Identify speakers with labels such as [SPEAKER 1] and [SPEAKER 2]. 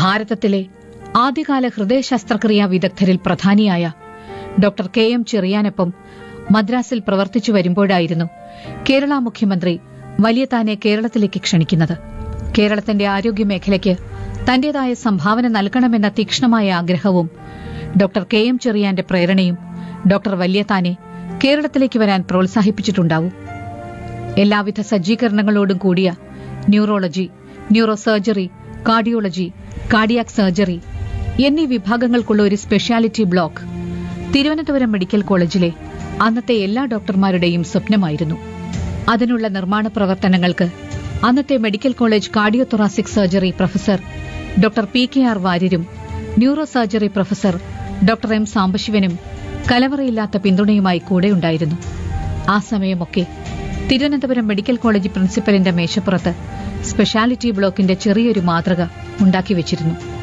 [SPEAKER 1] ഭാരതത്തിലെ ആദ്യകാല ഹൃദയ ശസ്ത്രക്രിയാ വിദഗ്ധരിൽ പ്രധാനിയായ ഡോക്ടർ കെ എം ചെറിയാനൊപ്പം മദ്രാസിൽ പ്രവർത്തിച്ചു വരുമ്പോഴായിരുന്നു കേരള മുഖ്യമന്ത്രി വലിയ താനെ കേരളത്തിലേക്ക് ക്ഷണിക്കുന്നത് കേരളത്തിന്റെ ആരോഗ്യമേഖലയ്ക്ക് തന്റേതായ സംഭാവന നൽകണമെന്ന തീക്ഷ്ണമായ ആഗ്രഹവും ഡോക്ടർ കെ എം ചെറിയാന്റെ പ്രേരണയും ഡോക്ടർ വല്യത്താനെ കേരളത്തിലേക്ക് വരാൻ പ്രോത്സാഹിപ്പിച്ചിട്ടുണ്ടാവും എല്ലാവിധ സജ്ജീകരണങ്ങളോടും കൂടിയ neurology neuro surgery cardiology cardiac surgery എന്നീ വിഭാഗങ്ങൾക്കുള്ള ഒരു സ്പെഷ്യാലിറ്റി ബ്ലോക്ക് തിരുവനന്തപുരം മെഡിക്കൽ കോളേജിലെ അന്നത്തെ എല്ലാ ഡോക്ടർമാരുടെയും സ്വപ്നമായിരുന്നു അതിനുള്ള നിർമ്മാണ പ്രവർത്തനങ്ങൾക്ക് അന്നത്തെ medical college cardio thoracic surgery professor doctor P K R വാര്യരും neuro surgery professor doctor M സാംബശിവനും കലവറയില്ലാത്ത പിന്തുണയുമായി കൂടെയുണ്ടായിരുന്നു ആ സമയമൊക്കെ തിരുവനന്തപുരം മെഡിക്കൽ കോളേജ് പ്രിൻസിപ്പലിന്റെ മേശപ്പുറത്ത് സ്പെഷ്യാലിറ്റി ബ്ലോക്കിന്റെ ചെറിയൊരു മാതൃക ഉണ്ടാക്കി വെച്ചിരുന്നു